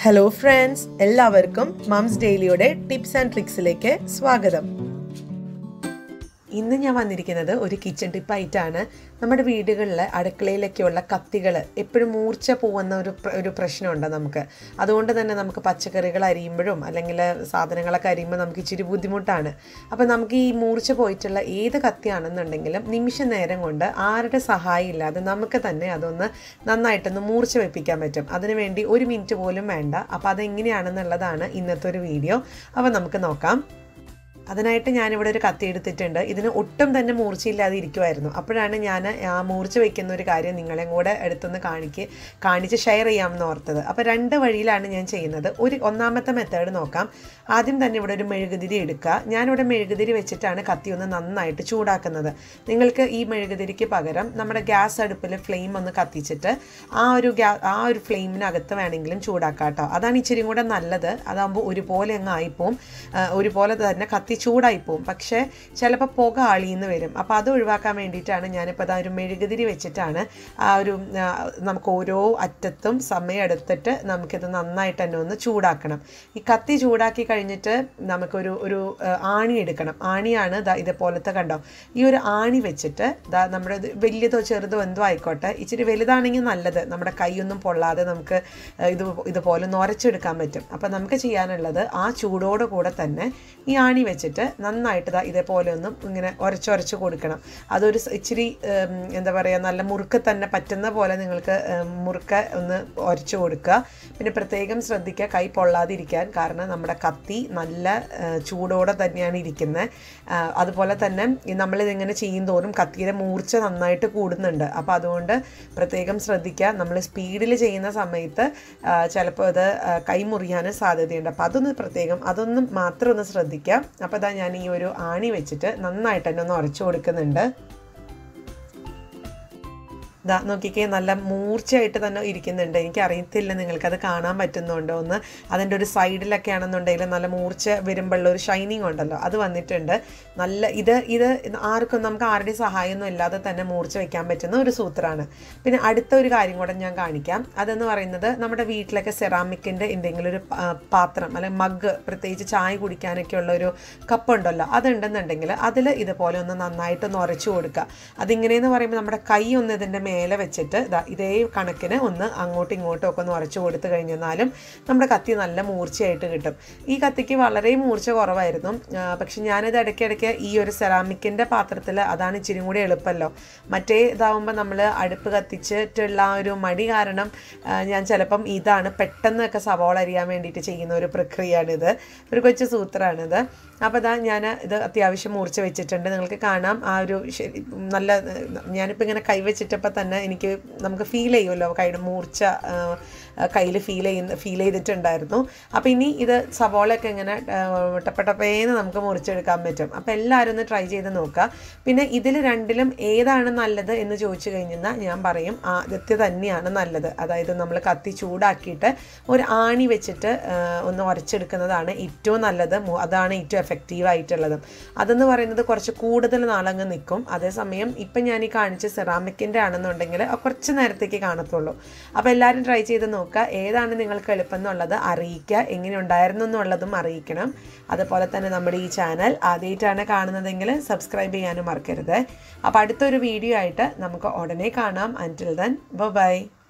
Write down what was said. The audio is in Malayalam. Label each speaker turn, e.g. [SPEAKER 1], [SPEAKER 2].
[SPEAKER 1] ഹലോ ഫ്രണ്ട്സ് എല്ലാവർക്കും മംസ് ഡെയിലിയുടെ ടിപ്സ് ആൻഡ് ട്രിക്സിലേക്ക് സ്വാഗതം ഇന്ന് ഞാൻ വന്നിരിക്കുന്നത് ഒരു കിച്ചൺ ടിപ്പായിട്ടാണ് നമ്മുടെ വീടുകളിൽ അടുക്കളയിലൊക്കെയുള്ള കത്തികൾ എപ്പോഴും മൂർച്ച പോകുന്ന ഒരു പ്ര- ഒരു പ്രശ്നമുണ്ട് നമുക്ക് അതുകൊണ്ട് തന്നെ നമുക്ക് പച്ചക്കറികൾ അരിയുമ്പോഴും അല്ലെങ്കിൽ സാധനങ്ങളൊക്കെ അരിയുമ്പോൾ നമുക്ക് ഇച്ചിരി ബുദ്ധിമുട്ടാണ് അപ്പോൾ നമുക്ക് ഈ മൂർച്ച പോയിട്ടുള്ള ഏത് കത്തിയാണെന്നുണ്ടെങ്കിലും നിമിഷ നേരം കൊണ്ട് ആരുടെ സഹായം ഇല്ലാതെ നമുക്ക് തന്നെ അതൊന്ന് നന്നായിട്ടൊന്ന് മൂർച്ച വെപ്പിക്കാൻ പറ്റും അതിനുവേണ്ടി ഒരു മിനിറ്റ് പോലും വേണ്ട അപ്പോൾ അതെങ്ങനെയാണെന്നുള്ളതാണ് ഇന്നത്തെ ഒരു വീഡിയോ അപ്പോൾ നമുക്ക് നോക്കാം അതിനായിട്ട് ഞാനിവിടെ ഒരു കത്തി എടുത്തിട്ടുണ്ട് ഇതിന് ഒട്ടും തന്നെ മൂർച്ചയില്ലാതെ ഇരിക്കുമായിരുന്നു അപ്പോഴാണ് ഞാൻ ആ മൂർച്ച വയ്ക്കുന്ന ഒരു കാര്യം നിങ്ങളെയും കൂടെ എടുത്തൊന്ന് കാണിക്ക് കാണിച്ച് ഷെയർ ചെയ്യാമെന്ന് ഓർത്തത് അപ്പോൾ രണ്ട് വഴിയിലാണ് ഞാൻ ചെയ്യുന്നത് ഒരു ഒന്നാമത്തെ മെത്തേഡ് നോക്കാം ആദ്യം തന്നെ ഇവിടെ ഒരു മെഴുകുതിരി എടുക്കുക ഞാനിവിടെ മെഴുകുതിരി വെച്ചിട്ടാണ് കത്തി ഒന്ന് നന്നായിട്ട് ചൂടാക്കുന്നത് നിങ്ങൾക്ക് ഈ മെഴുകുതിരിക്ക് പകരം നമ്മുടെ ഗ്യാസ് അടുപ്പിൽ ഫ്ലെയിം ഒന്ന് കത്തിച്ചിട്ട് ആ ഒരു ഗ്യാ ആ ഒരു ഫ്ലെയിമിനകത്ത് വേണമെങ്കിലും ചൂടാക്കാം കേട്ടോ അതാണ് ഇച്ചിരി കൂടെ നല്ലത് അതാകുമ്പോൾ ഒരുപോലെ അങ്ങ് ആയിപ്പോവും ആ, ഒരുപോലെ തന്നെ കത്തി ചൂടായിപ്പോവും പക്ഷേ ചിലപ്പോൾ പുക ആളിന്ന് വരും അപ്പോൾ അത് ഒഴിവാക്കാൻ വേണ്ടിയിട്ടാണ് ഞാനിപ്പോൾ അതാ ഒരു മെഴുകുതിരി വെച്ചിട്ടാണ് ആ ഒരു ആ, നമുക്ക് ഓരോ അറ്റത്തും സമയം എടുത്തിട്ട് നമുക്കിത് നന്നായിട്ട് തന്നെ ഒന്ന് ചൂടാക്കണം ഈ കത്തി ചൂടാക്കി കഴിഞ്ഞിട്ട് നമുക്കൊരു ഒരു ആ, ആണി എടുക്കണം ആണിയാണ് ദാ ഇതുപോലത്തെ കണ്ടോ ഈ ഒരു ആണി വെച്ചിട്ട് ദാ നമ്മുടെ ഇത് വലിയതോ ചെറുതോ എന്തോ ആയിക്കോട്ടെ ഇച്ചിരി വലുതാണെങ്കിൽ നല്ലത് നമ്മുടെ കൈയൊന്നും പൊള്ളാതെ നമുക്ക് ആ, ഇത് ഇതുപോലെ നൊരച്ചെടുക്കാൻ പറ്റും അപ്പം നമുക്ക് ചെയ്യാനുള്ളത് ആ ചൂടോട് കൂടെ തന്നെ ഈ ആണി വെച്ചിട്ട് നന്നായിട്ട് ദാ ഇതേപോലെ ഒന്നും ഇങ്ങനെ ഉരച്ചുരച്ച് കൊടുക്കണം അതൊരു സ് ഇച്ചിരി ഉം, എന്താ പറയുക നല്ല മുറുക്ക് തന്നെ പറ്റുന്ന പോലെ നിങ്ങൾക്ക് ഉം, മുറുക്ക ഒന്ന് ഉരച്ചു കൊടുക്കുക പിന്നെ പ്രത്യേകം ശ്രദ്ധിക്കുക കൈ പൊള്ളാതിരിക്കാൻ കാരണം നമ്മുടെ കത്തി നല്ല ആ, ചൂടോടെ തന്നെയാണ് ഇരിക്കുന്നത് അതുപോലെ തന്നെ ഈ നമ്മളിതിങ്ങനെ ചെയ്യും തോറും കത്തിയുടെ മൂർച്ച നന്നായിട്ട് കൂടുന്നുണ്ട് അപ്പോൾ അതുകൊണ്ട് പ്രത്യേകം ശ്രദ്ധിക്കുക നമ്മൾ സ്പീഡിൽ ചെയ്യുന്ന സമയത്ത് ചിലപ്പോൾ അത് ആ, കൈ മുറിയാനും സാധ്യതയുണ്ട് അപ്പോൾ അതൊന്ന് പ്രത്യേകം അതൊന്നും മാത്രം ഒന്ന് ശ്രദ്ധിക്കാം അപ്പോൾ അതാ ഞാൻ ഈ ഒരു ആണി വെച്ചിട്ട് നന്നായിട്ട് തന്നെ ഒന്ന് ഉരച്ചു കൊടുക്കുന്നുണ്ട് ദാ നോക്കിക്കേ നല്ല മൂർച്ചയായിട്ട് തന്നെ ഇരിക്കുന്നുണ്ട് എനിക്ക് അറിയത്തില്ല നിങ്ങൾക്കത് കാണാൻ പറ്റുന്നുണ്ടോ എന്ന് അതിൻ്റെ ഒരു സൈഡിലൊക്കെ ആണെന്നുണ്ടെങ്കിൽ നല്ല മൂർച്ച വരുമ്പോഴുള്ള ഒരു ഷൈനിങ് ഉണ്ടല്ലോ അത് വന്നിട്ടുണ്ട് നല്ല ഇത് ഇത് ആർക്കും നമുക്ക് ആരുടെയും സഹായമൊന്നും ഇല്ലാതെ തന്നെ മൂർച്ച വെക്കാൻ പറ്റുന്ന ഒരു സൂത്രമാണ് പിന്നെ അടുത്ത ഒരു കാര്യം കൂടെ ഞാൻ കാണിക്കാം അതെന്ന് പറയുന്നത് നമ്മുടെ വീട്ടിലൊക്കെ സെറാമിക്കിൻ്റെ എന്തെങ്കിലും ഒരു ആ, പാത്രം അല്ലെങ്കിൽ മഗ് പ്രത്യേകിച്ച് ചായ കുടിക്കാനൊക്കെ ഉള്ള ഒരു കപ്പ് ഉണ്ടല്ലോ അതുണ്ടെന്നുണ്ടെങ്കിൽ അതിൽ ഇതുപോലെ ഒന്ന് നന്നായിട്ടൊന്ന് ഉരച്ചു കൊടുക്കുക അതിങ്ങനെയെന്ന് പറയുമ്പോൾ നമ്മുടെ കൈ ഒന്ന് ഇതിൻ്റെ മേലെ വെച്ചിട്ട് ദാ ഇതേ കണക്കിന് ഒന്ന് അങ്ങോട്ടും ഇങ്ങോട്ടും ഒക്കെ ഒന്ന് ഉരച്ചു കൊടുത്തു കഴിഞ്ഞാലും നമ്മുടെ കത്തി നല്ല മൂർച്ചയായിട്ട് കിട്ടും ഈ കത്തിക്ക് വളരെ മൂർച്ച കുറവായിരുന്നു ആ, പക്ഷെ ഞാനിത് ഇടയ്ക്കിടയ്ക്ക് ഈ ഒരു സെറാമിക്കിൻ്റെ പാത്രത്തിൽ അതാണ് ഇച്ചിരി കൂടി എളുപ്പമല്ലോ മറ്റേ ഇതാവുമ്പോൾ നമ്മൾ അടുപ്പ് കത്തിച്ചിട്ടുള്ള ആ ഒരു മടി കാരണം ആ, ഞാൻ ചിലപ്പം ഇതാണ് പെട്ടെന്നൊക്കെ സവാള അരിയാൻ വേണ്ടിയിട്ട് ചെയ്യുന്ന ഒരു പ്രക്രിയയാണിത് ഒരു കൊച്ചു സൂത്രമാണിത് അപ്പോൾ ഇതാ ഞാൻ ഇത് അത്യാവശ്യം മൂർച്ച വെച്ചിട്ടുണ്ട് നിങ്ങൾക്ക് കാണാം ആ ഒരു ശരി നല്ല ഞാനിപ്പോൾ ഇങ്ങനെ കൈവച്ചിട്ടപ്പോൾ തന്നെ എനിക്ക് നമുക്ക് ഫീൽ ചെയ്യുമല്ലോ കൈയുടെ മൂർച്ച കയ്യിൽ ഫീൽ ചെയ്യുന്ന ഫീൽ ചെയ്തിട്ടുണ്ടായിരുന്നു അപ്പോൾ ഇനി ഇത് സവോളയൊക്കെ ഇങ്ങനെ ടപ്പട്ടപ്പേന്ന് നമുക്ക് മുറിച്ചെടുക്കാൻ പറ്റും അപ്പോൾ എല്ലാവരും ഒന്ന് ട്രൈ ചെയ്ത് നോക്കുക പിന്നെ ഇതിൽ രണ്ടിലും ഏതാണ് നല്ലത് എന്ന് ചോദിച്ചു കഴിഞ്ഞാൽ ഞാൻ പറയും ആദ്യത്തെ തന്നെയാണ് നല്ലത് അതായത് നമ്മൾ കത്തി ചൂടാക്കിയിട്ട് ഒരു ആണി വെച്ചിട്ട് ആ, ഒന്ന് ഉരച്ചെടുക്കുന്നതാണ് ഏറ്റവും നല്ലത് മു- അതാണ് ഏറ്റവും എഫക്റ്റീവ് ആയിട്ടുള്ളത് അതെന്ന് പറയുന്നത് കുറച്ച് കൂടുതൽ നാളങ്ങ് നിൽക്കും അതേസമയം ഇപ്പം ഞാൻ ഈ കാണിച്ച സെറാമിക്കിൻ്റെ ആണെന്നുണ്ടെങ്കിൽ അത് കുറച്ച് നേരത്തേക്ക് കാണത്തുള്ളൂ അപ്പോൾ എല്ലാവരും ട്രൈ ചെയ്ത് നോക്കുക ഏതാണ് നിങ്ങൾക്ക് എളുപ്പം എന്നുള്ളത് അറിയിക്കുക എങ്ങനെ ഉണ്ടായിരുന്നു എന്നുള്ളതും അറിയിക്കണം അതുപോലെ തന്നെ നമ്മുടെ ഈ ചാനൽ ആദ്യമായിട്ടാണ് കാണുന്നതെങ്കിൽ സബ്സ്ക്രൈബ് ചെയ്യാനും മറക്കരുത് അപ്പോൾ അടുത്തൊരു വീഡിയോ ആയിട്ട് നമുക്ക് ഉടനെ കാണാം അൻറ്റിൽ ദൻ ബൈ